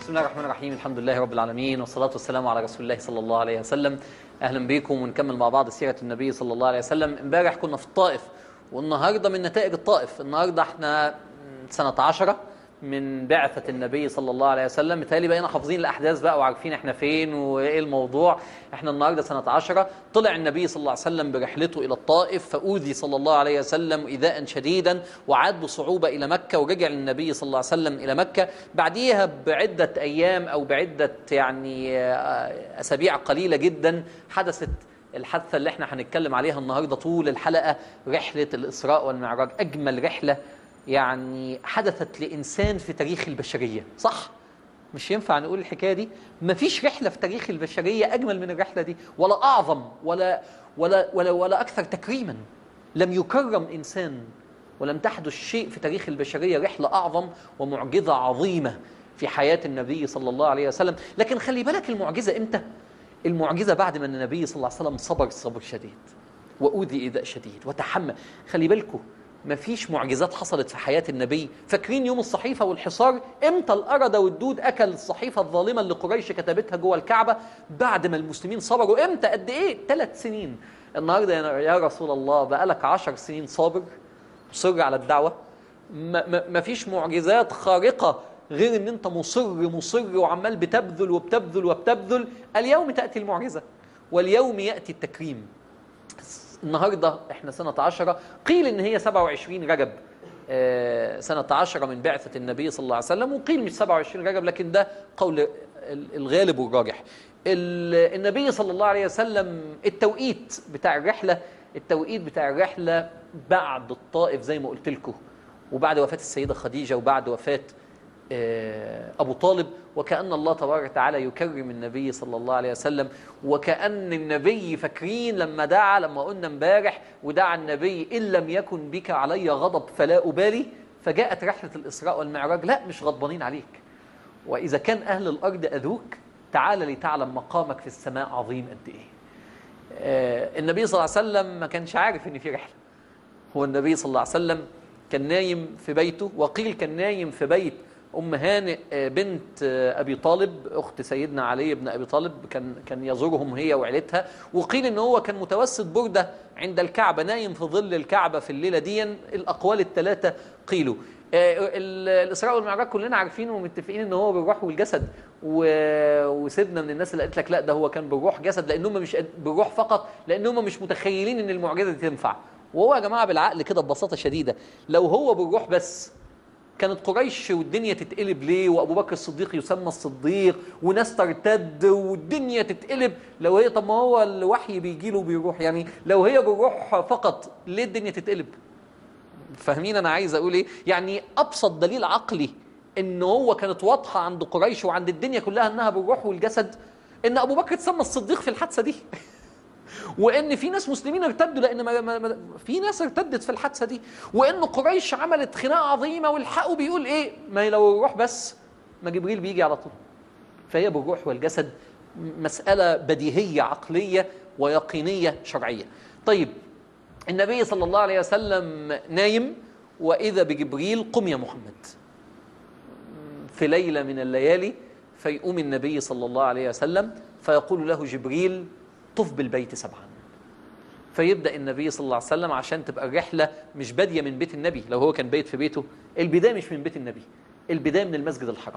بسم الله الرحمن الرحيم الحمد لله رب العالمين والصلاة والسلام على رسول الله صلى الله عليه وسلم أهلا بكم ونكمل مع بعض سيرة النبي صلى الله عليه وسلم امبارح كنا في الطائف والنهاردة من نتائج الطائف النهاردة احنا سنة عشرة من بعثة النبي صلى الله عليه وسلم متهيألي بقينا حافظين الأحداث بقى وعارفين احنا فين وإيه الموضوع احنا النهاردة سنة عشرة طلع النبي صلى الله عليه وسلم برحلته إلى الطائف فأوذي صلى الله عليه وسلم إيذاء شديدا وعاد بصعوبة إلى مكة ورجع النبي صلى الله عليه وسلم إلى مكة بعديها بعدة أيام أو بعدة يعني آه، أسابيع قليلة جدا حدثت الحادثة اللي احنا هنتكلم عليها النهاردة طول الحلقة رحلة الإسراء والمعراج أجمل رحلة يعني حدثت لإنسان في تاريخ البشرية صح؟ مش ينفع نقول الحكاية دي مفيش رحلة في تاريخ البشرية أجمل من الرحلة دي ولا أعظم ولا ولا ولا, ولا أكثر تكريما لم يكرم إنسان ولم تحدث شيء في تاريخ البشرية رحلة أعظم ومعجزة عظيمة في حياة النبي صلى الله عليه وسلم لكن خلي بالك المعجزة إمتى؟ المعجزة بعد ما النبي صلى الله عليه وسلم صبر صبر شديد وأوذي إيذاء شديد وتحمل خلي بالكم مفيش معجزات حصلت في حياة النبي فاكرين يوم الصحيفة والحصار امتى الأردى والدود أكل الصحيفة الظالمة اللي قريش كتبتها جوه الكعبة بعد ما المسلمين صبروا امتى قد ايه ثلاث سنين النهاردة يا- يا رسول الله بقالك عشر سنين صابر مصر على الدعوة ما- ما- مفيش معجزات خارقة غير ان انت مصر مصر وعمال بتبذل وبتبذل وبتبذل اليوم تأتي المعجزة واليوم يأتي التكريم النهارده احنا سنة عشرة قيل ان هي 27 رجب آه، سنة عشرة من بعثة النبي صلى الله عليه وسلم وقيل مش 27 رجب لكن ده قول ال- الغالب والراجح ال- النبي صلى الله عليه وسلم التوقيت بتاع الرحلة التوقيت بتاع الرحلة بعد الطائف زي ما قلت لكم وبعد وفاة السيدة خديجة وبعد وفاة آه، أبو طالب وكأن الله تبارك وتعالى يكرم النبي صلى الله عليه وسلم وكأن النبي فاكرين لما دعا لما قلنا امبارح ودعا النبي إن لم يكن بك علي غضب فلا أبالي فجاءت رحلة الإسراء والمعراج لا مش غضبانين عليك وإذا كان أهل الأرض أذوك تعال لتعلم مقامك في السماء عظيم قد إيه آه، النبي صلى الله عليه وسلم ما كانش عارف إن في رحلة هو النبي صلى الله عليه وسلم كان نايم في بيته وقيل كان نايم في بيت ام هانئ آه، بنت آه، ابي طالب اخت سيدنا علي بن ابي طالب كان كان يزورهم هي وعيلتها وقيل ان هو كان متوسط برده عند الكعبه نايم في ظل الكعبه في الليله دي الاقوال الثلاثه قيلوا آه، ال- الاسراء والمعراج كلنا عارفين ومتفقين ان هو بالروح والجسد و- وسيبنا من الناس اللي قالت لك لا ده هو كان بالروح جسد لان هم مش قد- بالروح فقط لان هم مش متخيلين ان المعجزه دي تنفع وهو يا جماعه بالعقل كده ببساطه شديده لو هو بالروح بس كانت قريش والدنيا تتقلب ليه وابو بكر الصديق يسمى الصديق وناس ترتد والدنيا تتقلب لو هي طب ما هو الوحي بيجي له بيروح يعني لو هي بالروح فقط ليه الدنيا تتقلب فاهمين انا عايز اقول ايه يعني ابسط دليل عقلي ان هو كانت واضحه عند قريش وعند الدنيا كلها انها بالروح والجسد ان ابو بكر اتسمى الصديق في الحادثه دي وان في ناس مسلمين ارتدوا لان ما ما ما في ناس ارتدت في الحادثه دي وان قريش عملت خناقه عظيمه والحقوا بيقول ايه ما لو الروح بس ما جبريل بيجي على طول فهي بالروح والجسد مساله بديهيه عقليه ويقينيه شرعيه طيب النبي صلى الله عليه وسلم نايم واذا بجبريل قم يا محمد في ليله من الليالي فيقوم النبي صلى الله عليه وسلم فيقول له جبريل طف بالبيت سبعا فيبدا النبي صلى الله عليه وسلم عشان تبقى الرحله مش باديه من بيت النبي لو هو كان بايت في بيته البدايه مش من بيت النبي البدايه من المسجد الحرام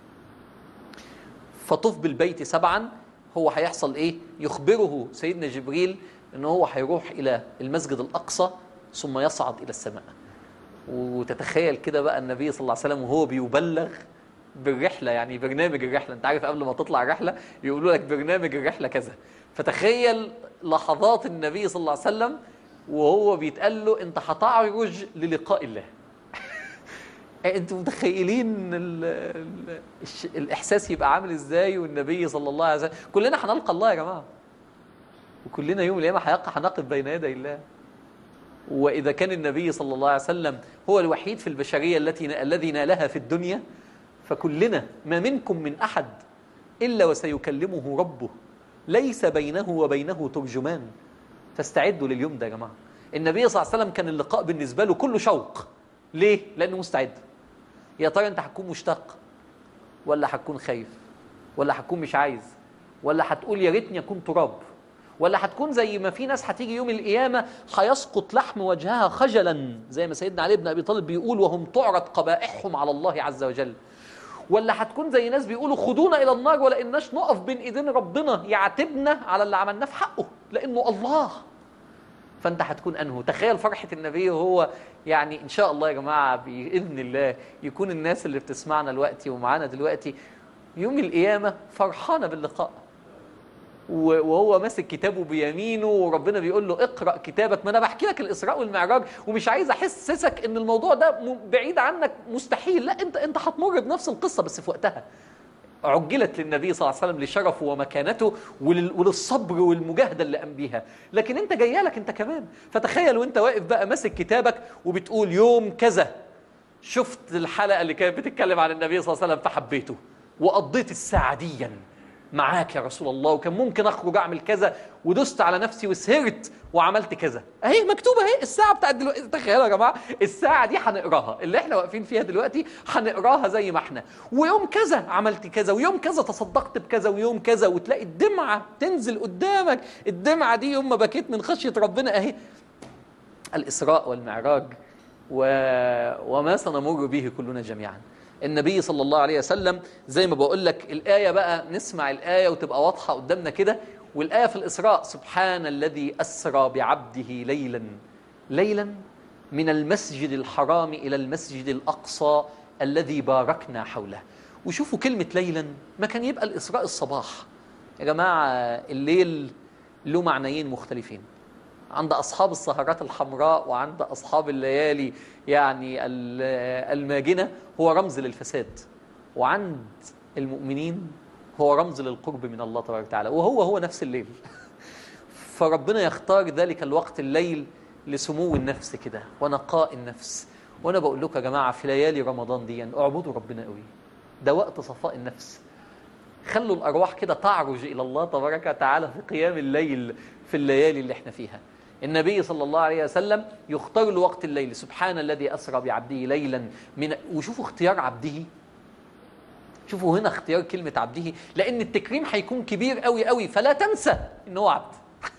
فطف بالبيت سبعا هو هيحصل ايه يخبره سيدنا جبريل ان هو هيروح الى المسجد الاقصى ثم يصعد الى السماء وتتخيل كده بقى النبي صلى الله عليه وسلم وهو بيبلغ بالرحله يعني برنامج الرحله انت عارف قبل ما تطلع الرحله يقولوا لك برنامج الرحله كذا فتخيل لحظات النبي صلى الله عليه وسلم وهو بيتقال له انت هتعرج للقاء الله انتوا متخيلين ال ال الش- الاحساس يبقى عامل ازاي والنبي صلى الله عليه وسلم كلنا هنلقى الله يا جماعه وكلنا يوم القيامه هيقع هنقف بين يدي الله واذا كان النبي صلى الله عليه وسلم هو الوحيد في البشريه التي الذي نالها في الدنيا فكلنا ما منكم من احد الا وسيكلمه ربه ليس بينه وبينه ترجمان فاستعدوا لليوم ده يا جماعه النبي صلى الله عليه وسلم كان اللقاء بالنسبه له كله شوق ليه لانه مستعد يا ترى انت هتكون مشتاق ولا هتكون خايف ولا هتكون مش عايز ولا هتقول يا ريتني اكون تراب ولا هتكون زي ما في ناس هتيجي يوم القيامة هيسقط لحم وجهها خجلا زي ما سيدنا علي بن أبي طالب بيقول وهم تعرض قبائحهم على الله عز وجل ولا هتكون زي ناس بيقولوا خدونا إلى النار ولا إناش نقف بين إيدين ربنا يعاتبنا على اللي عملناه في حقه لأنه الله فأنت هتكون أنه تخيل فرحة النبي وهو يعني إن شاء الله يا جماعة بإذن الله يكون الناس اللي بتسمعنا دلوقتي ومعانا دلوقتي يوم القيامة فرحانة باللقاء وهو ماسك كتابه بيمينه وربنا بيقول له اقرا كتابك ما انا بحكي لك الاسراء والمعراج ومش عايز احسسك ان الموضوع ده بعيد عنك مستحيل لا انت انت هتمر بنفس القصه بس في وقتها عجلت للنبي صلى الله عليه وسلم لشرفه ومكانته وللصبر والمجاهده اللي قام بيها لكن انت جايه لك انت كمان فتخيل وانت واقف بقى ماسك كتابك وبتقول يوم كذا شفت الحلقه اللي كانت بتتكلم عن النبي صلى الله عليه وسلم فحبيته وقضيت الساعه ديا معاك يا رسول الله وكان ممكن اخرج اعمل كذا ودست على نفسي وسهرت وعملت كذا اهي مكتوبه اهي الساعه بتاعت دلوقتي تخيلوا يا جماعه الساعه دي هنقراها اللي احنا واقفين فيها دلوقتي هنقراها زي ما احنا ويوم كذا عملت كذا ويوم كذا تصدقت بكذا ويوم كذا وتلاقي الدمعه تنزل قدامك الدمعه دي يوم ما بكيت من خشيه ربنا اهي الاسراء والمعراج و... وما سنمر به كلنا جميعا النبي صلى الله عليه وسلم زي ما بقول لك الآية بقى نسمع الآية وتبقى واضحة قدامنا كده والآية في الإسراء سبحان الذي أسرى بعبده ليلا ليلا من المسجد الحرام إلى المسجد الأقصى الذي باركنا حوله وشوفوا كلمة ليلا ما كان يبقى الإسراء الصباح يا جماعة الليل له معنيين مختلفين عند أصحاب السهرات الحمراء وعند أصحاب الليالي يعني الماجنة هو رمز للفساد وعند المؤمنين هو رمز للقرب من الله تبارك وتعالى وهو هو نفس الليل فربنا يختار ذلك الوقت الليل لسمو النفس كده ونقاء النفس وانا بقول لكم يا جماعه في ليالي رمضان دي اعبدوا ربنا قوي ده وقت صفاء النفس خلوا الارواح كده تعرج الى الله تبارك وتعالى في قيام الليل في الليالي اللي احنا فيها النبي صلى الله عليه وسلم يختار له وقت الليل سبحان الذي أسرى بعبده ليلا من وشوفوا اختيار عبده شوفوا هنا اختيار كلمة عبده لأن التكريم هيكون كبير قوي قوي فلا تنسى إن هو عبد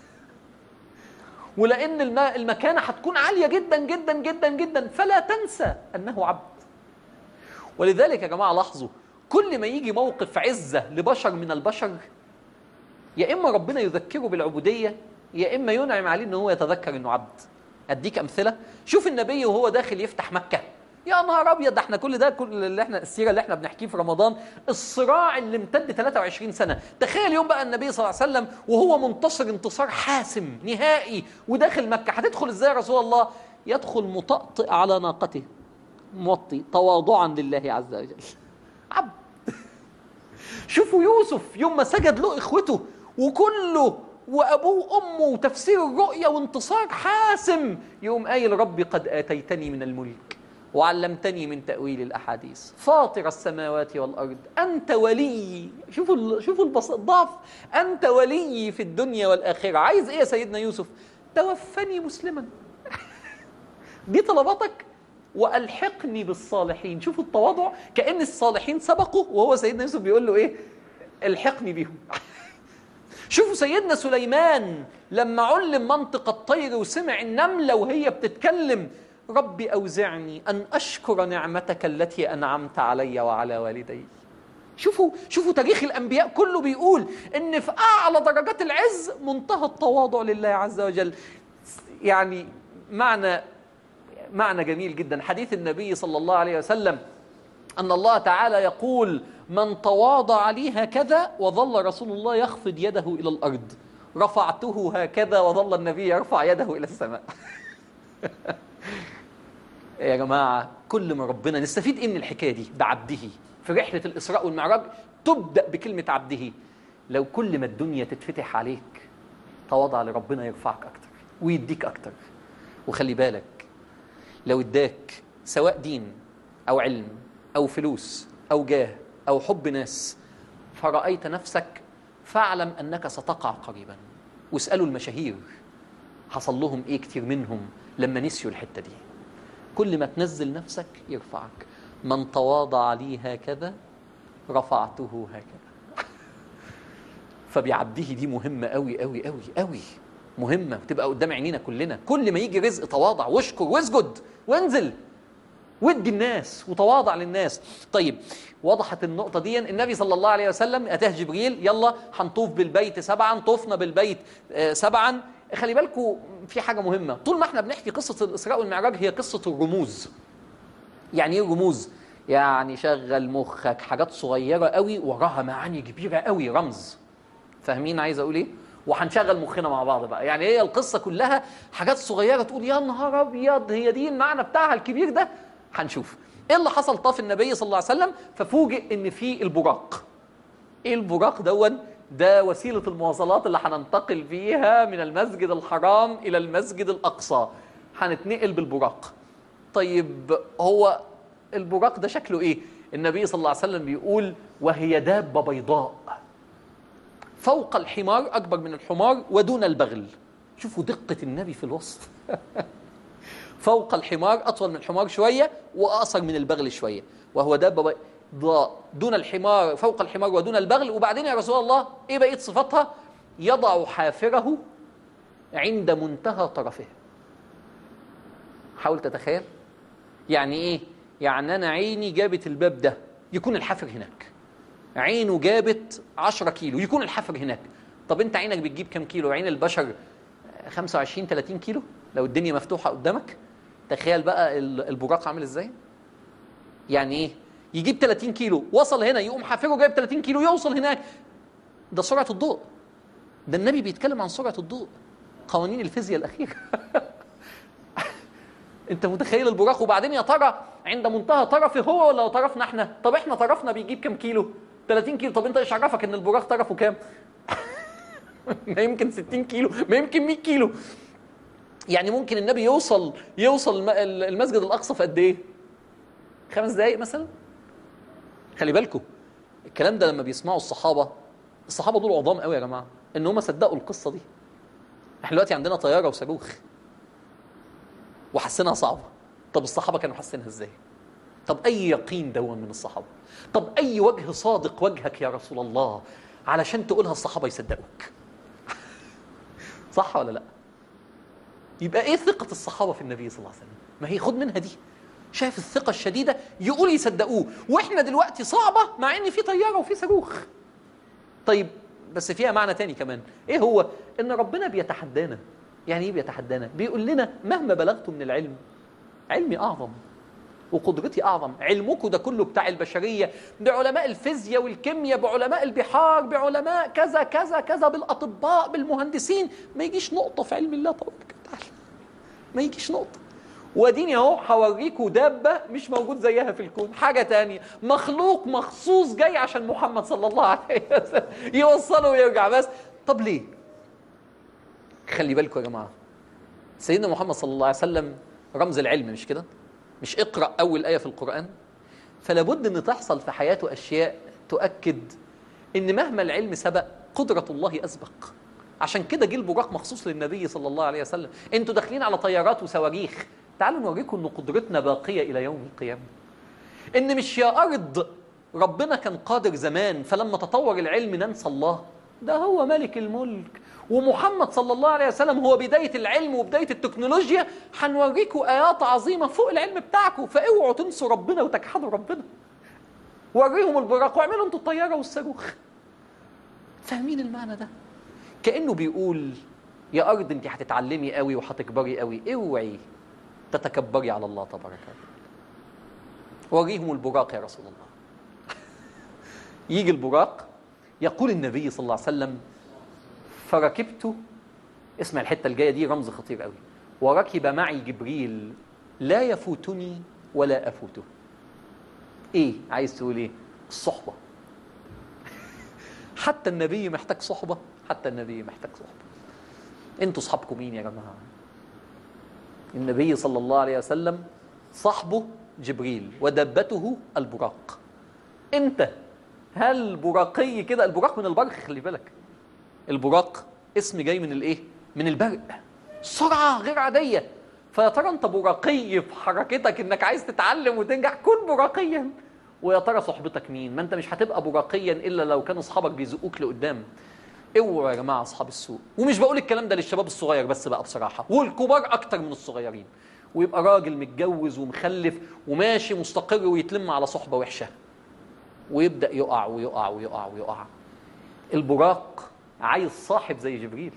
ولأن المكانة هتكون عالية جدا جدا جدا جدا فلا تنسى أنه عبد ولذلك يا جماعة لاحظوا كل ما يجي موقف عزة لبشر من البشر يا إما ربنا يذكره بالعبودية يا اما ينعم عليه ان هو يتذكر انه عبد اديك امثله شوف النبي وهو داخل يفتح مكه يا نهار ابيض ده احنا كل ده كل اللي احنا السيره اللي احنا بنحكيه في رمضان الصراع اللي امتد 23 سنه تخيل يوم بقى النبي صلى الله عليه وسلم وهو منتصر انتصار حاسم نهائي وداخل مكه هتدخل ازاي يا رسول الله يدخل مطأطئ على ناقته موطي تواضعا لله عز وجل عبد شوفوا يوسف يوم ما سجد له اخوته وكله وابوه وامه وتفسير الرؤيا وانتصار حاسم يقوم قايل ربي قد اتيتني من الملك وعلمتني من تاويل الاحاديث فاطر السماوات والارض انت ولي شوفوا شوفوا الضعف انت ولي في الدنيا والاخره عايز ايه يا سيدنا يوسف توفني مسلما دي طلباتك والحقني بالصالحين شوفوا التواضع كان الصالحين سبقوا وهو سيدنا يوسف بيقول له ايه الحقني بيهم شوفوا سيدنا سليمان لما علم منطق الطير وسمع النملة وهي بتتكلم ربي أوزعني أن أشكر نعمتك التي أنعمت علي وعلى والدي شوفوا شوفوا تاريخ الأنبياء كله بيقول إن في أعلى درجات العز منتهى التواضع لله عز وجل يعني معنى معنى جميل جدا حديث النبي صلى الله عليه وسلم أن الله تعالى يقول من تواضع لي هكذا وظل رسول الله يخفض يده إلى الأرض رفعته هكذا وظل النبي يرفع يده إلى السماء يا جماعة كل ما ربنا نستفيد إيه من الحكاية دي بعبده في رحلة الإسراء والمعراج تبدأ بكلمة عبده لو كل ما الدنيا تتفتح عليك تواضع لربنا يرفعك أكتر ويديك أكتر وخلي بالك لو اداك سواء دين أو علم أو فلوس أو جاه أو حب ناس فرأيت نفسك فاعلم أنك ستقع قريبا واسألوا المشاهير حصل لهم إيه كتير منهم لما نسيوا الحتة دي كل ما تنزل نفسك يرفعك من تواضع لي هكذا رفعته هكذا فبعبده دي مهمة قوي قوي قوي قوي مهمة وتبقى قدام عينينا كلنا كل ما يجي رزق تواضع واشكر واسجد وانزل ودي الناس وتواضع للناس طيب وضحت النقطة دي النبي صلى الله عليه وسلم أتاه جبريل يلا هنطوف بالبيت سبعا طفنا بالبيت آه، سبعا خلي بالكم في حاجة مهمة طول ما احنا بنحكي قصة الإسراء والمعراج هي قصة الرموز يعني ايه رموز يعني شغل مخك حاجات صغيرة قوي وراها معاني كبيرة قوي رمز فاهمين عايز اقول ايه وهنشغل مخنا مع بعض بقى يعني هي القصة كلها حاجات صغيرة تقول يا نهار ابيض هي دي المعنى بتاعها الكبير ده هنشوف ايه اللي حصل طاف النبي صلى الله عليه وسلم ففوجئ ان في البراق ايه البراق دون ده وسيلة المواصلات اللي هننتقل فيها من المسجد الحرام إلى المسجد الأقصى هنتنقل بالبراق طيب هو البراق ده شكله إيه؟ النبي صلى الله عليه وسلم بيقول وهي دابة بيضاء فوق الحمار أكبر من الحمار ودون البغل شوفوا دقة النبي في الوصف فوق الحمار أطول من الحمار شوية وأقصر من البغل شوية وهو دابة بيضاء دون الحمار فوق الحمار ودون البغل وبعدين يا رسول الله إيه بقية صفاتها يضع حافره عند منتهى طرفه حاول تتخيل يعني إيه يعني أنا عيني جابت الباب ده يكون الحافر هناك عينه جابت 10 كيلو يكون الحفر هناك طب انت عينك بتجيب كام كيلو عين البشر 25 30 كيلو لو الدنيا مفتوحه قدامك تخيل بقى ال- البراق عامل ازاي يعني ايه يجيب 30 كيلو وصل هنا يقوم حافره جايب 30 كيلو يوصل هناك ده سرعه الضوء ده النبي بيتكلم عن سرعه الضوء قوانين الفيزياء الاخيره انت متخيل البراق وبعدين يا ترى عند منتهى طرفه هو ولا طرفنا احنا طب احنا طرفنا بيجيب كام كيلو 30 كيلو طب انت ايش عرفك ان البراق طرفه كام ما يمكن 60 كيلو ما يمكن 100 كيلو يعني ممكن النبي يوصل يوصل الم- المسجد الاقصى في قد ايه خمس دقائق مثلا خلي بالكم الكلام ده لما بيسمعوا الصحابه الصحابه دول عظام قوي يا جماعه ان هم صدقوا القصه دي احنا دلوقتي عندنا طياره وصاروخ وحسنها صعبه طب الصحابه كانوا حاسينها ازاي طب اي يقين دون من الصحابه طب اي وجه صادق وجهك يا رسول الله علشان تقولها الصحابه يصدقوك صح ولا لا يبقى ايه ثقه الصحابه في النبي صلى الله عليه وسلم ما هي خد منها دي شايف الثقه الشديده يقول يصدقوه واحنا دلوقتي صعبه مع ان في طياره وفي صاروخ طيب بس فيها معنى تاني كمان ايه هو ان ربنا بيتحدانا يعني ايه بيتحدانا بيقول لنا مهما بلغتم من العلم علمي اعظم وقدرتي اعظم علمكم ده كله بتاع البشريه بعلماء الفيزياء والكيمياء بعلماء البحار بعلماء كذا كذا كذا بالاطباء بالمهندسين ما يجيش نقطه في علم الله تبارك وتعالى ما يجيش نقطه واديني اهو هوريكوا دابه مش موجود زيها في الكون حاجه تانية مخلوق مخصوص جاي عشان محمد صلى الله عليه وسلم يوصله ويرجع بس طب ليه خلي بالكم يا جماعه سيدنا محمد صلى الله عليه وسلم رمز العلم مش كده مش اقرا اول ايه في القران فلا بد ان تحصل في حياته اشياء تؤكد ان مهما العلم سبق قدره الله اسبق عشان كده جه البراق مخصوص للنبي صلى الله عليه وسلم انتوا داخلين على طيارات وصواريخ تعالوا نوريكم ان قدرتنا باقيه الى يوم القيامه ان مش يا ارض ربنا كان قادر زمان فلما تطور العلم ننسى الله ده هو ملك الملك ومحمد صلى الله عليه وسلم هو بداية العلم وبداية التكنولوجيا هنوريكم آيات عظيمة فوق العلم بتاعكم فاوعوا تنسوا ربنا وتجحدوا ربنا وريهم البراق واعملوا انتوا الطيارة والصاروخ فاهمين المعنى ده كأنه بيقول يا أرض انت هتتعلمي قوي وهتكبري قوي اوعي تتكبري على الله تبارك وتعالى وريهم البراق يا رسول الله يجي البراق يقول النبي صلى الله عليه وسلم فركبت اسمع الحته الجايه دي رمز خطير قوي وركب معي جبريل لا يفوتني ولا افوته ايه عايز تقول ايه الصحبه حتى النبي محتاج صحبه حتى النبي محتاج صحبه انتوا صحابكم مين يا جماعه النبي صلى الله عليه وسلم صاحبه جبريل ودبته البراق انت هل براقي كده البراق من البرق خلي بالك البراق اسم جاي من الايه من البرق سرعه غير عاديه فيا ترى انت براقي في حركتك انك عايز تتعلم وتنجح كن براقيا ويا ترى صحبتك مين ما انت مش هتبقى براقيا الا لو كانوا اصحابك بيزقوك لقدام اوعوا يا جماعه اصحاب السوق ومش بقول الكلام ده للشباب الصغير بس بقى بصراحه والكبار اكتر من الصغيرين ويبقى راجل متجوز ومخلف وماشي مستقر ويتلم على صحبه وحشه ويبدا يقع ويقع ويقع ويقع البراق عايز صاحب زي جبريل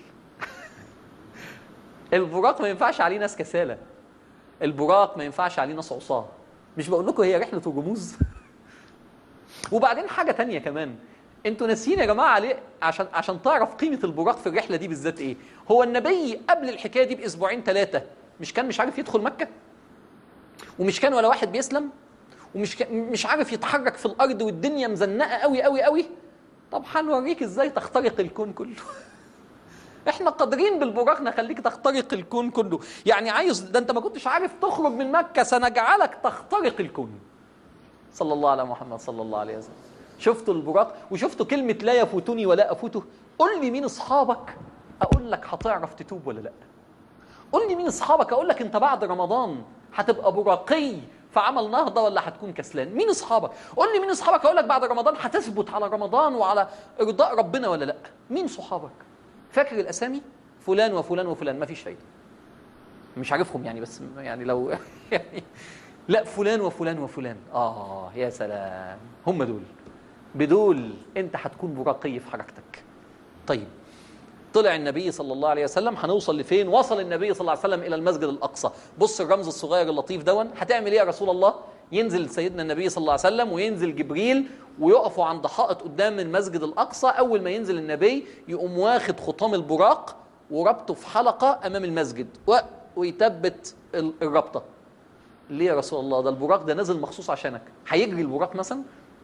البراق ما ينفعش عليه ناس كسالى البراق ما ينفعش عليه ناس عصاه مش بقول لكم هي رحله الرموز وبعدين حاجه تانية كمان انتوا ناسيين يا جماعه ليه عشان عشان تعرف قيمه البراق في الرحله دي بالذات ايه هو النبي قبل الحكايه دي باسبوعين ثلاثه مش كان مش عارف يدخل مكه ومش كان ولا واحد بيسلم ومش ك... مش عارف يتحرك في الارض والدنيا مزنقه قوي قوي قوي طب هنوريك ازاي تخترق الكون كله احنا قادرين بالبراق نخليك تخترق الكون كله يعني عايز ده انت ما كنتش عارف تخرج من مكه سنجعلك تخترق الكون صلى الله على محمد صلى الله عليه وسلم شفتوا البراق وشفتوا كلمه لا يفوتني ولا افوته قول لي مين اصحابك اقول لك هتعرف تتوب ولا لا قول لي مين اصحابك اقول لك انت بعد رمضان هتبقى براقي في عمل نهضه ولا هتكون كسلان مين اصحابك قول لي مين اصحابك اقول لك بعد رمضان هتثبت على رمضان وعلى ارضاء ربنا ولا لا مين صحابك فاكر الاسامي فلان وفلان وفلان ما فيش فايده مش عارفهم يعني بس يعني لو يعني لا فلان وفلان وفلان اه يا سلام هم دول بدول انت هتكون براقي في حركتك طيب طلع النبي صلى الله عليه وسلم هنوصل لفين وصل النبي صلى الله عليه وسلم الى المسجد الاقصى بص الرمز الصغير اللطيف دون هتعمل ايه يا رسول الله ينزل سيدنا النبي صلى الله عليه وسلم وينزل جبريل ويقفوا عند حائط قدام المسجد الاقصى اول ما ينزل النبي يقوم واخد خطام البراق وربطه في حلقه امام المسجد و... ويثبت ال- الربطه ليه يا رسول الله ده البراق ده نازل مخصوص عشانك هيجري البراق مثلا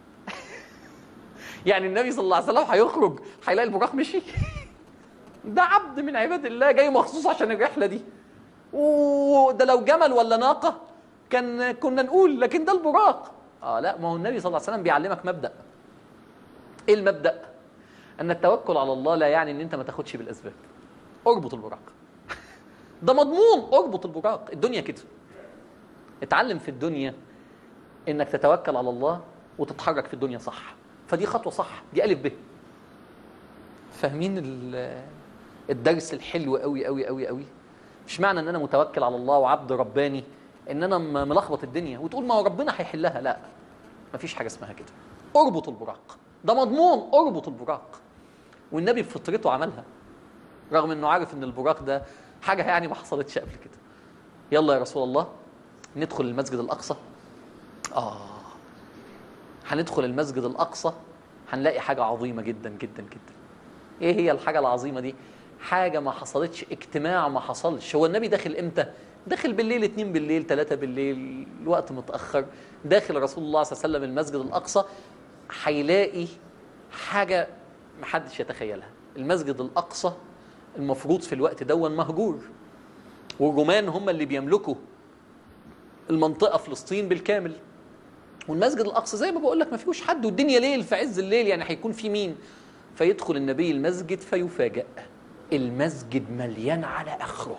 يعني النبي صلى الله عليه وسلم هيخرج هيلاقي البراق مشي ده عبد من عباد الله جاي مخصوص عشان الرحله دي وده لو جمل ولا ناقه كان كنا نقول لكن ده البراق اه لا ما هو النبي صلى الله عليه وسلم بيعلمك مبدا ايه المبدا ان التوكل على الله لا يعني ان انت ما تاخدش بالاسباب اربط البراق ده مضمون اربط البراق الدنيا كده اتعلم في الدنيا انك تتوكل على الله وتتحرك في الدنيا صح فدي خطوه صح دي الف ب فاهمين ال- الدرس الحلو قوي قوي قوي قوي مش معنى ان انا متوكل على الله وعبد رباني ان انا م- ملخبط الدنيا وتقول ما هو ربنا هيحلها لا مفيش حاجه اسمها كده اربط البراق ده مضمون اربط البراق والنبي بفطرته عملها رغم انه عارف ان البراق ده حاجه يعني ما حصلتش قبل كده يلا يا رسول الله ندخل المسجد الاقصى اه هندخل المسجد الاقصى هنلاقي حاجه عظيمه جدا جدا جدا ايه هي الحاجه العظيمه دي حاجه ما حصلتش اجتماع ما حصلش هو النبي داخل امتى داخل بالليل اتنين بالليل تلاتة بالليل الوقت متأخر داخل رسول الله صلى الله عليه وسلم المسجد الأقصى هيلاقي حاجة محدش يتخيلها المسجد الأقصى المفروض في الوقت دون مهجور والرومان هم اللي بيملكوا المنطقة فلسطين بالكامل والمسجد الأقصى زي ما بقول لك ما فيهوش حد والدنيا ليل في عز الليل يعني هيكون في مين فيدخل النبي المسجد فيفاجأ المسجد مليان على آخره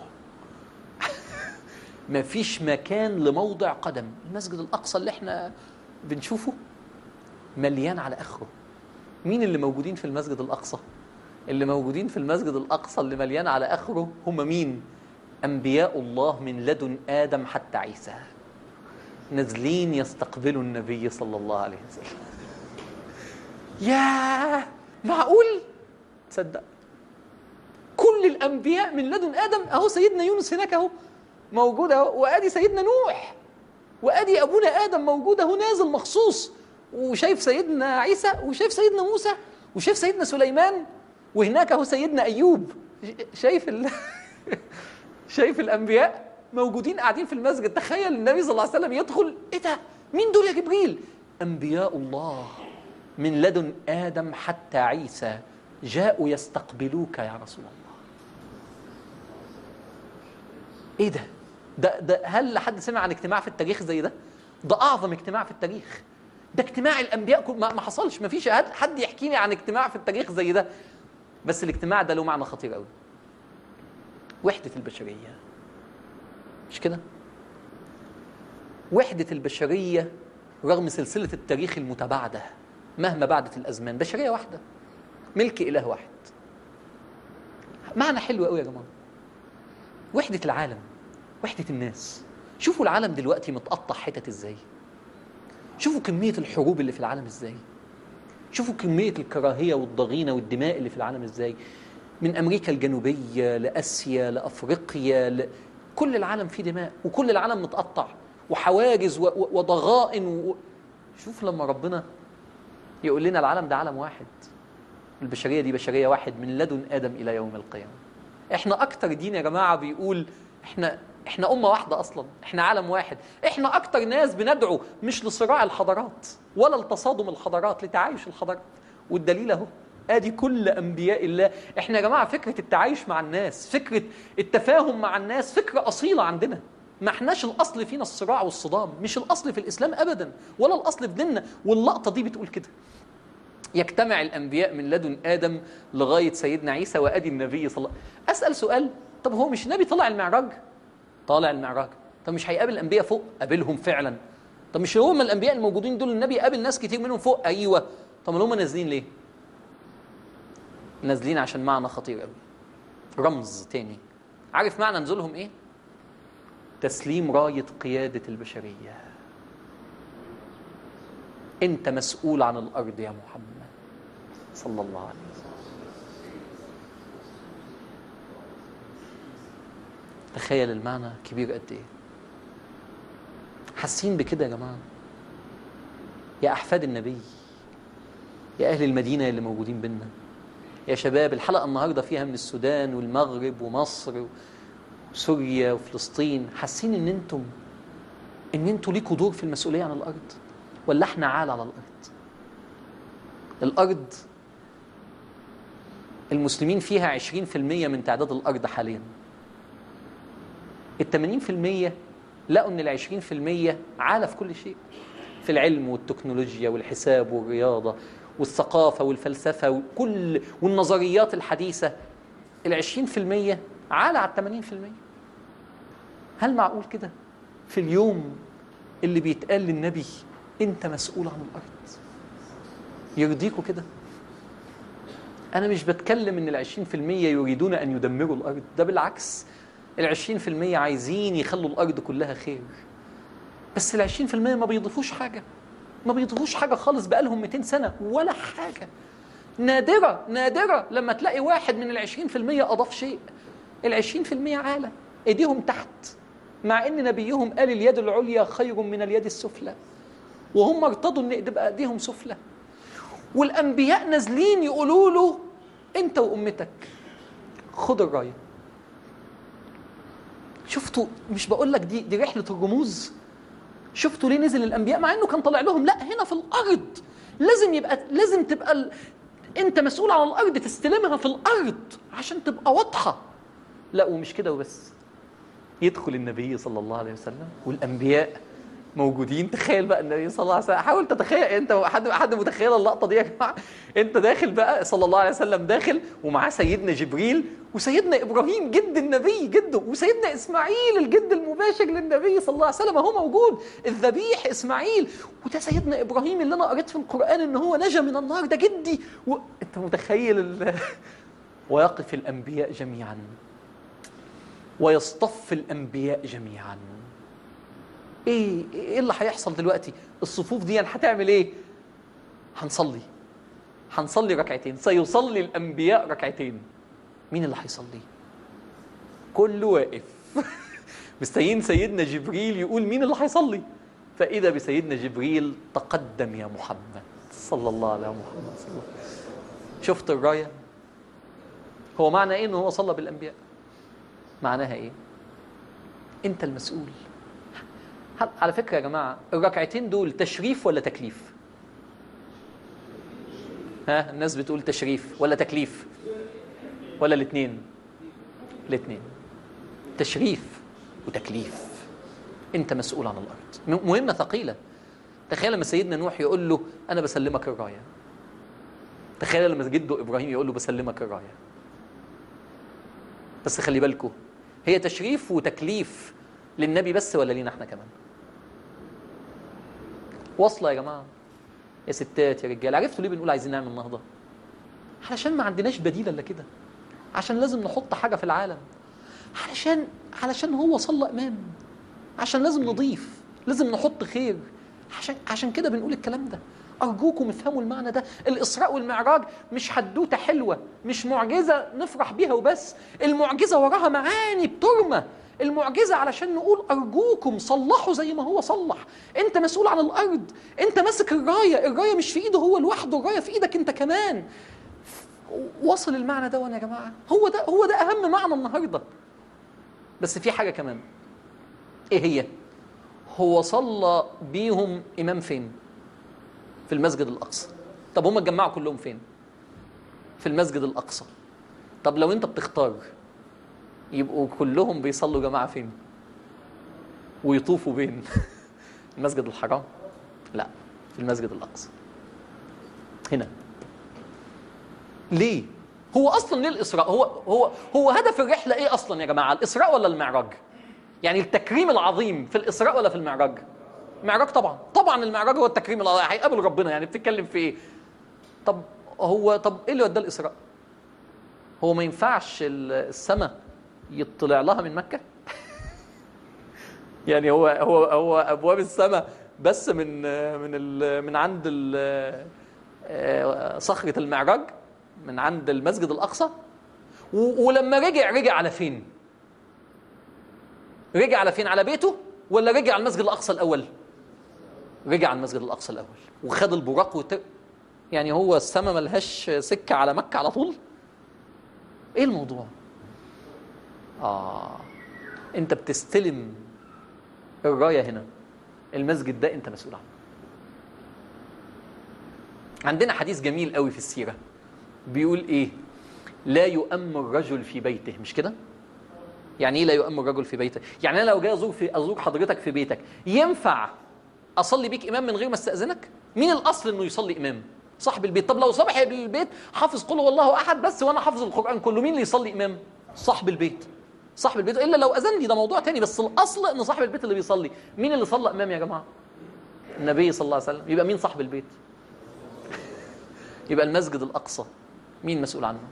ما فيش مكان لموضع قدم المسجد الأقصى اللي احنا بنشوفه مليان على آخره مين اللي موجودين في المسجد الأقصى اللي موجودين في المسجد الأقصى اللي مليان على آخره هم مين أنبياء الله من لدن آدم حتى عيسى نازلين يستقبلوا النبي صلى الله عليه وسلم يا معقول تصدق كل الانبياء من لدن ادم اهو سيدنا يونس هناك اهو موجود اهو وادي سيدنا نوح وادي ابونا ادم موجود اهو نازل مخصوص وشايف سيدنا عيسى وشايف سيدنا موسى وشايف سيدنا سليمان وهناك اهو سيدنا ايوب شايف ال... شايف الانبياء موجودين قاعدين في المسجد تخيل النبي صلى الله عليه وسلم يدخل ايه ده مين دول يا جبريل انبياء الله من لدن ادم حتى عيسى جاءوا يستقبلوك يا رسول الله ايه ده ده ده هل حد سمع عن اجتماع في التاريخ زي ده ده اعظم اجتماع في التاريخ ده اجتماع الانبياء كل ما ما حصلش ما فيش حد يحكي لي عن اجتماع في التاريخ زي ده بس الاجتماع ده له معنى خطير قوي وحده البشريه مش كده وحده البشريه رغم سلسلة التاريخ المتباعدة مهما بعدت الأزمان بشرية واحدة ملك إله واحد معنى حلو قوي يا جماعة وحدة العالم وحدة الناس شوفوا العالم دلوقتي متقطع حتت ازاي شوفوا كمية الحروب اللي في العالم ازاي شوفوا كمية الكراهية والضغينة والدماء اللي في العالم ازاي من أمريكا الجنوبية لآسيا لأفريقيا ل... كل العالم فيه دماء وكل العالم متقطع وحواجز و... و... وضغائن و... شوف لما ربنا يقول لنا العالم ده عالم واحد البشرية دي بشرية واحد من لدن آدم إلى يوم القيامة احنا أكتر دين يا جماعة بيقول احنا احنا أمة واحدة أصلا احنا عالم واحد احنا أكتر ناس بندعو مش لصراع الحضارات ولا لتصادم الحضارات لتعايش الحضارات والدليل اهو ادي كل انبياء الله احنا يا جماعه فكره التعايش مع الناس فكره التفاهم مع الناس فكره اصيله عندنا ما احناش الاصل فينا الصراع والصدام مش الاصل في الاسلام ابدا ولا الاصل في ديننا واللقطه دي بتقول كده يجتمع الانبياء من لدن ادم لغايه سيدنا عيسى وادي النبي صلى الله عليه وسلم اسال سؤال طب هو مش النبي طلع المعراج طالع المعراج طب مش هيقابل الانبياء فوق قابلهم فعلا طب مش هم الانبياء الموجودين دول النبي قابل ناس كتير منهم فوق ايوه طب ما هم نازلين ليه نازلين عشان معنى خطير قوي رمز تاني عارف معنى نزولهم ايه تسليم رايه قياده البشريه انت مسؤول عن الارض يا محمد صلى الله عليه وسلم تخيل المعنى كبير قد ايه حاسين بكده يا جماعه يا احفاد النبي يا اهل المدينه اللي موجودين بينا يا شباب الحلقه النهارده فيها من السودان والمغرب ومصر وسوريا وفلسطين حاسين ان انتم ان انتوا ليكوا دور في المسؤوليه عن الارض ولا احنا عال على الارض الارض المسلمين فيها 20% من تعداد الارض حاليا ال 80% لقوا ان ال 20% عالة في كل شيء في العلم والتكنولوجيا والحساب والرياضه والثقافه والفلسفه وكل والنظريات الحديثه ال 20% عالة على ال 80% هل معقول كده في اليوم اللي بيتقال للنبي انت مسؤول عن الارض يرضيكوا كده انا مش بتكلم ان ال 20% يريدون ان يدمروا الارض ده بالعكس ال 20% عايزين يخلوا الارض كلها خير بس ال 20% ما بيضيفوش حاجه ما بيضيفوش حاجه خالص بقالهم 200 سنه ولا حاجه نادره نادره لما تلاقي واحد من ال 20% اضاف شيء ال 20% عالة ايديهم تحت مع ان نبيهم قال اليد العليا خير من اليد السفلى وهم ارتضوا ان تبقى ايديهم سفلى والانبياء نازلين يقولوا له انت وامتك خد الرايه شفتوا مش بقول لك دي دي رحله الرموز شفتوا ليه نزل الانبياء مع انه كان طالع لهم لا هنا في الارض لازم يبقى لازم تبقى ال... انت مسؤول عن الارض تستلمها في الارض عشان تبقى واضحه لا ومش كده وبس يدخل النبي صلى الله عليه وسلم والانبياء موجودين تخيل بقى النبي صلى الله عليه وسلم حاول تتخيل انت حد حد متخيل اللقطه دي يا جماعه انت داخل بقى صلى الله عليه وسلم داخل ومعاه سيدنا جبريل وسيدنا ابراهيم جد النبي جده وسيدنا اسماعيل الجد المباشر للنبي صلى الله عليه وسلم هو موجود الذبيح اسماعيل وده سيدنا ابراهيم اللي انا قريت في القران ان هو نجا من النار ده جدي و... انت متخيل ال... ويقف الانبياء جميعا ويصطف الانبياء جميعا ايه ايه اللي هيحصل دلوقتي الصفوف دي هتعمل ايه هنصلي هنصلي ركعتين سيصلي الانبياء ركعتين مين اللي هيصلي كله واقف مستنيين سيدنا جبريل يقول مين اللي هيصلي فاذا بسيدنا جبريل تقدم يا محمد صلى الله على محمد صلى الله عليه وسلم شفت الرايه هو معنى ايه ان هو صلى بالانبياء معناها ايه انت المسؤول على فكره يا جماعه الركعتين دول تشريف ولا تكليف ها الناس بتقول تشريف ولا تكليف ولا الاثنين الاثنين تشريف وتكليف انت مسؤول عن الارض مهمه ثقيله تخيل لما سيدنا نوح يقول له انا بسلمك الرايه تخيل لما جده ابراهيم يقول له بسلمك الرايه بس خلي بالكم هي تشريف وتكليف للنبي بس ولا لينا احنا كمان واصله يا جماعه يا ستات يا رجال عرفتوا ليه بنقول عايزين نعمل نهضه علشان ما عندناش بديل الا كده عشان لازم نحط حاجه في العالم علشان علشان هو صلى امام عشان لازم نضيف لازم نحط خير عشان عشان كده بنقول الكلام ده ارجوكم افهموا المعنى ده الاسراء والمعراج مش حدوته حلوه مش معجزه نفرح بيها وبس المعجزه وراها معاني بترمى المعجزة علشان نقول أرجوكم صلحوا زي ما هو صلح أنت مسؤول عن الأرض أنت ماسك الراية الراية مش في إيده هو لوحده الراية في إيدك أنت كمان وصل المعنى ده وانا يا جماعة هو ده هو ده أهم معنى النهاردة بس في حاجة كمان إيه هي هو صلى بيهم إمام فين في المسجد الأقصى طب هم اتجمعوا كلهم فين في المسجد الأقصى طب لو أنت بتختار يبقوا كلهم بيصلوا جماعة فين ويطوفوا بين المسجد الحرام لا في المسجد الأقصى هنا ليه هو اصلا ليه الاسراء هو هو هو هدف الرحله ايه اصلا يا جماعه الاسراء ولا المعراج يعني التكريم العظيم في الاسراء ولا في المعراج المعراج طبعا طبعا المعراج هو التكريم العظيم هيقابل ربنا يعني بتتكلم في ايه طب هو طب ايه اللي وداه الاسراء هو ما ينفعش السماء يطلع لها من مكه يعني هو هو هو ابواب السماء بس من من ال من عند ال صخره المعراج من عند المسجد الاقصى ولما رجع رجع على فين رجع على فين على بيته ولا رجع على المسجد الاقصى الاول رجع على المسجد الاقصى الاول وخد البراق وت... يعني هو السماء ملهاش سكه على مكه على طول ايه الموضوع اه انت بتستلم الرايه هنا المسجد ده انت مسؤول عنه عندنا حديث جميل قوي في السيره بيقول ايه لا يؤم الرجل في بيته مش كده يعني ايه لا يؤم الرجل في بيته يعني انا لو جاي ازور في ازور حضرتك في بيتك ينفع اصلي بيك امام من غير ما استاذنك مين الاصل انه يصلي امام صاحب البيت طب لو صاحب البيت حافظ قل هو الله احد بس وانا حافظ القران كله مين اللي يصلي امام صاحب البيت صاحب البيت الا لو اذن لي ده موضوع تاني بس الاصل ان صاحب البيت اللي بيصلي مين اللي صلى امام يا جماعه النبي صلى الله عليه وسلم يبقى مين صاحب البيت يبقى المسجد الاقصى مين مسؤول عنه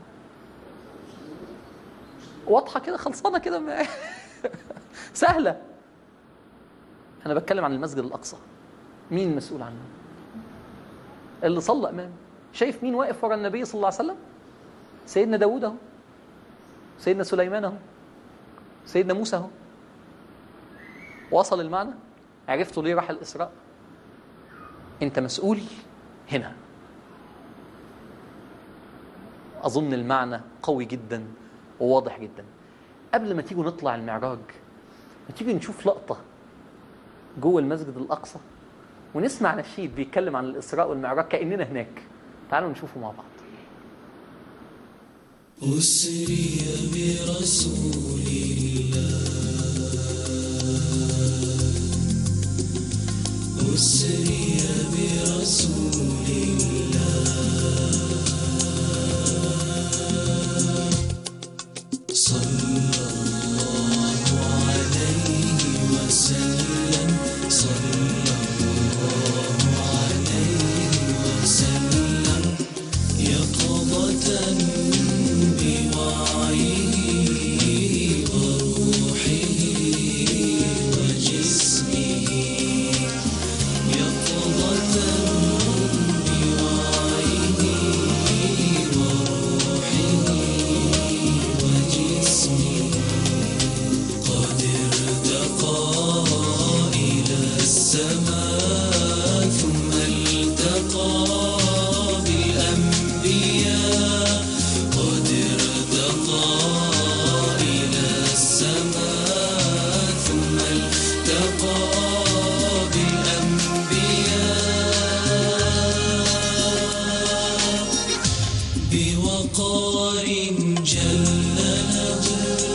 واضحه كده خلصانه كده ما... سهله انا بتكلم عن المسجد الاقصى مين مسؤول عنه اللي صلى امام شايف مين واقف ورا النبي صلى الله عليه وسلم سيدنا داوود اهو سيدنا سليمان اهو سيدنا موسى اهو وصل المعنى عرفتوا ليه راح الاسراء انت مسؤول هنا اظن المعنى قوي جدا وواضح جدا قبل ما تيجوا نطلع المعراج ما تيجي نشوف لقطه جوه المسجد الاقصى ونسمع نشيد بيتكلم عن الاسراء والمعراج كاننا هناك تعالوا نشوفه مع بعض أسري برسول الله أسري برسول الله صلى الله عليه وسلم صلى الله عليه وسلم يقظة بوعيه وروحه وجسمه يقظة بوعيه وروحه وجسمه قد ارتقى إلى السماء ثم التقى بالأنبياء قد ارتقى إلى السماء ثم التقى بالأنبياء بوقار جل له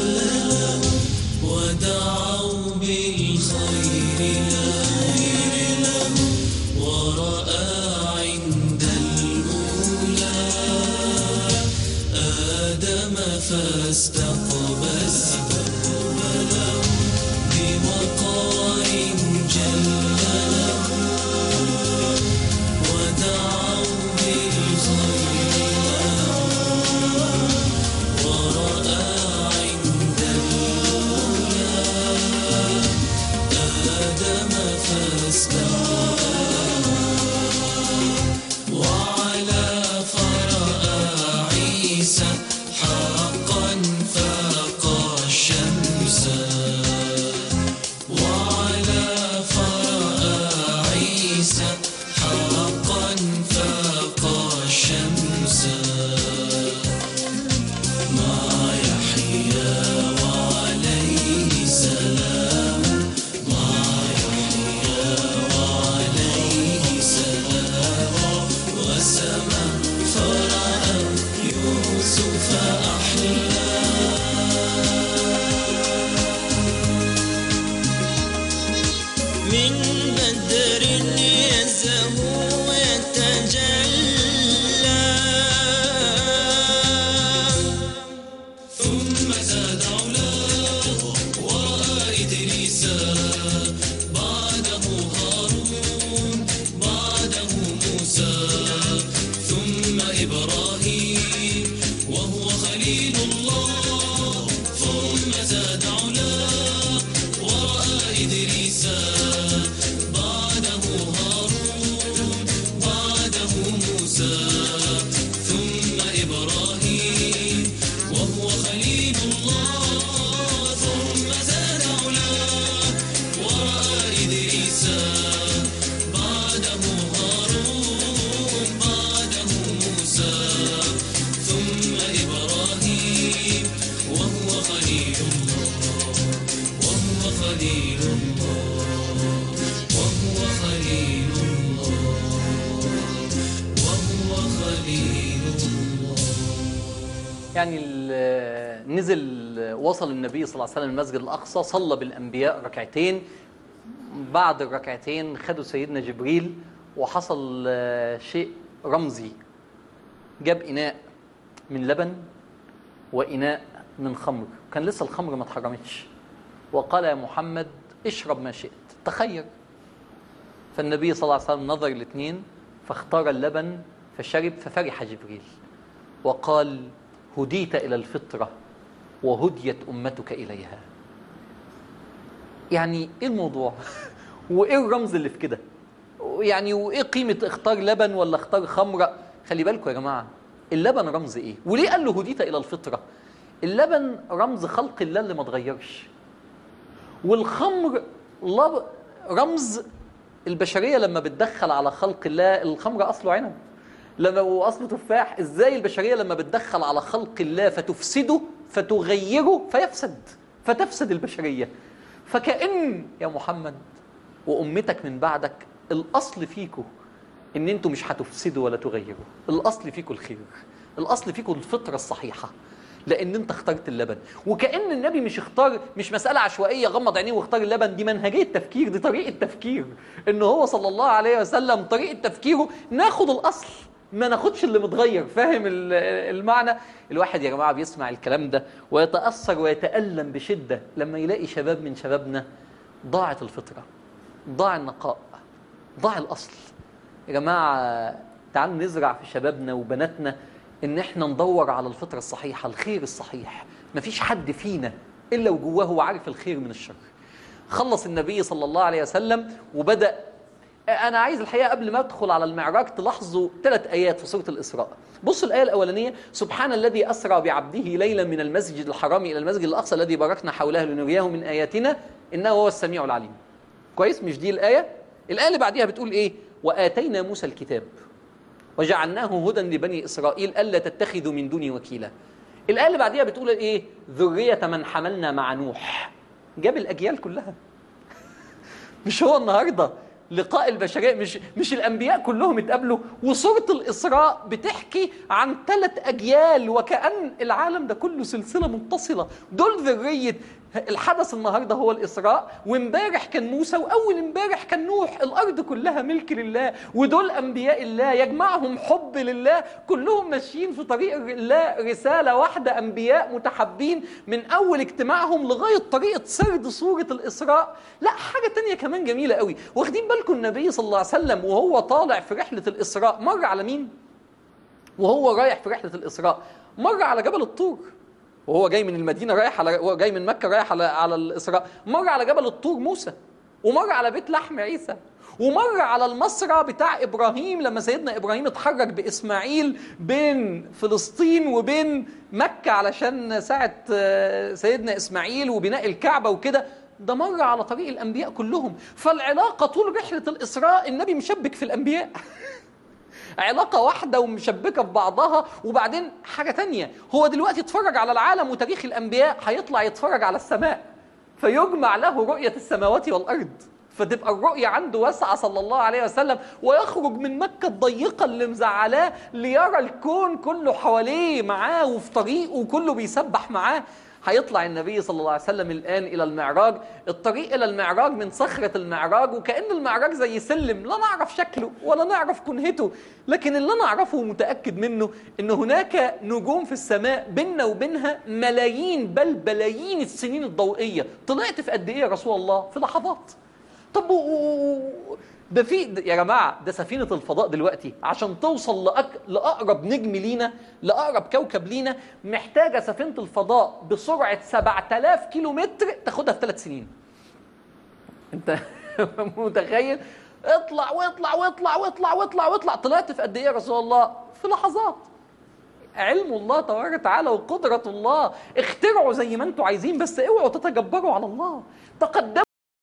ودعوا بالخير له ورأى عند الأولى آدم فاستقبل بوقار جل له سوف أحلى من بدر يزهو يتجلى ثم زاد علاه ورأى إدريس بعده هارون بعده موسى ثم إبراهيم وهو خليل الله ثم زاد علاه ورأى إدريس بعده هارون بعده موسى ثم إبراهيم وهو خليل الله ثم زاد علاه ورأى إدريس بعده هارون بعده موسى ثم إبراهيم وهو خليل الله وهو خليل الله وهو خليل الله وهو خليل الله يعني ال- نزل وصل النبي صلى الله عليه وسلم المسجد الأقصى صلى بالأنبياء ركعتين بعد الركعتين خدوا سيدنا جبريل وحصل آه، شيء رمزي جاب إناء من لبن وإناء من خمر كان لسه الخمر ما اتحرمتش وقال يا محمد اشرب ما شئت تخير فالنبي صلى الله عليه وسلم نظر الاثنين فاختار اللبن فشرب ففرح جبريل وقال هديت إلى الفطرة وهديت أمتك إليها يعني إيه الموضوع وإيه الرمز اللي في كده يعني وإيه قيمة اختار لبن ولا اختار خمرة خلي بالكم يا جماعة اللبن رمز إيه وليه قال له هديت إلى الفطرة اللبن رمز خلق الله اللي ما اتغيرش والخمر لب- رمز البشرية لما بتدخل على خلق الله الخمر أصله عنب لما هو أصله تفاح إزاي البشرية لما بتدخل على خلق الله فتفسده فتغيره فيفسد فتفسد البشرية فكأن يا محمد وأمتك من بعدك الأصل فيكم إن أنتوا مش هتفسدوا ولا تغيروا الأصل فيكم الخير الأصل فيكم الفطرة الصحيحة لان انت اخترت اللبن وكان النبي مش اختار مش مساله عشوائيه غمض عينيه واختار اللبن دي منهجيه تفكير دي طريقه تفكير ان هو صلى الله عليه وسلم طريقه تفكيره ناخد الاصل ما ناخدش اللي متغير فاهم ال- المعنى الواحد يا جماعه بيسمع الكلام ده ويتاثر ويتالم بشده لما يلاقي شباب من شبابنا ضاعت الفطره ضاع النقاء ضاع الاصل يا جماعه تعالوا نزرع في شبابنا وبناتنا ان احنا ندور على الفطره الصحيحه الخير الصحيح مفيش حد فينا الا وجواه هو عارف الخير من الشر خلص النبي صلى الله عليه وسلم وبدا انا عايز الحقيقه قبل ما ادخل على المعراج تلاحظوا ثلاث ايات في سوره الاسراء بصوا الايه الاولانيه سبحان الذي اسرى بعبده ليلا من المسجد الحرام الى المسجد الاقصى الذي باركنا حوله لنريه من اياتنا انه هو السميع العليم كويس مش دي الايه الايه اللي بعديها بتقول ايه واتينا موسى الكتاب وجعلناه هدى لبني اسرائيل الا تتخذوا من دوني وكيلا الايه اللي بعديها بتقول ايه ذريه من حملنا مع نوح جاب الاجيال كلها مش هو النهارده لقاء البشريه مش مش الانبياء كلهم اتقابلوا وسوره الاسراء بتحكي عن ثلاث اجيال وكان العالم ده كله سلسله متصله دول ذريه الحدث النهارده هو الاسراء وامبارح كان موسى واول امبارح كان نوح الارض كلها ملك لله ودول انبياء الله يجمعهم حب لله كلهم ماشيين في طريق الله رساله واحده انبياء متحابين من اول اجتماعهم لغايه طريقه سرد سوره الاسراء لا حاجه تانية كمان جميله قوي واخدين بالكم النبي صلى الله عليه وسلم وهو طالع في رحله الاسراء مر على مين وهو رايح في رحله الاسراء مر على جبل الطور وهو جاي من المدينه رايح على وهو جاي من مكه رايح على على الاسراء مر على جبل الطور موسى ومر على بيت لحم عيسى ومر على المصرع بتاع ابراهيم لما سيدنا ابراهيم اتحرك باسماعيل بين فلسطين وبين مكه علشان ساعه آه، سيدنا اسماعيل وبناء الكعبه وكده ده مر على طريق الانبياء كلهم فالعلاقه طول رحله الاسراء النبي مشبك في الانبياء علاقة واحدة ومشبكة في بعضها وبعدين حاجة تانية هو دلوقتي اتفرج على العالم وتاريخ الأنبياء هيطلع يتفرج على السماء فيجمع له رؤية السماوات والأرض فتبقى الرؤية عنده واسعة صلى الله عليه وسلم ويخرج من مكة الضيقة اللي مزعلاه ليرى الكون كله حواليه معاه وفي طريقه وكله بيسبح معاه هيطلع النبي صلى الله عليه وسلم الآن إلى المعراج الطريق إلى المعراج من صخرة المعراج وكأن المعراج زي سلم لا نعرف شكله ولا نعرف كنهته لكن اللي أنا أعرفه ومتأكد منه إن هناك نجوم في السماء بيننا وبينها ملايين بل بلايين السنين الضوئية طلعت في قد إيه يا رسول الله في لحظات طب و- و- و- ده في ده- يا جماعه ده سفينه الفضاء دلوقتي عشان توصل لأك... لاقرب نجم لينا لاقرب كوكب لينا محتاجه سفينه الفضاء بسرعه 7000 كيلو متر تاخدها في ثلاث سنين انت متخيل اطلع واطلع واطلع واطلع واطلع واطلع طلعت في قد ايه يا رسول الله في لحظات علم الله تبارك وتعالى وقدرة الله اخترعوا زي ما انتوا عايزين بس اوعوا تتجبروا على الله تقدموا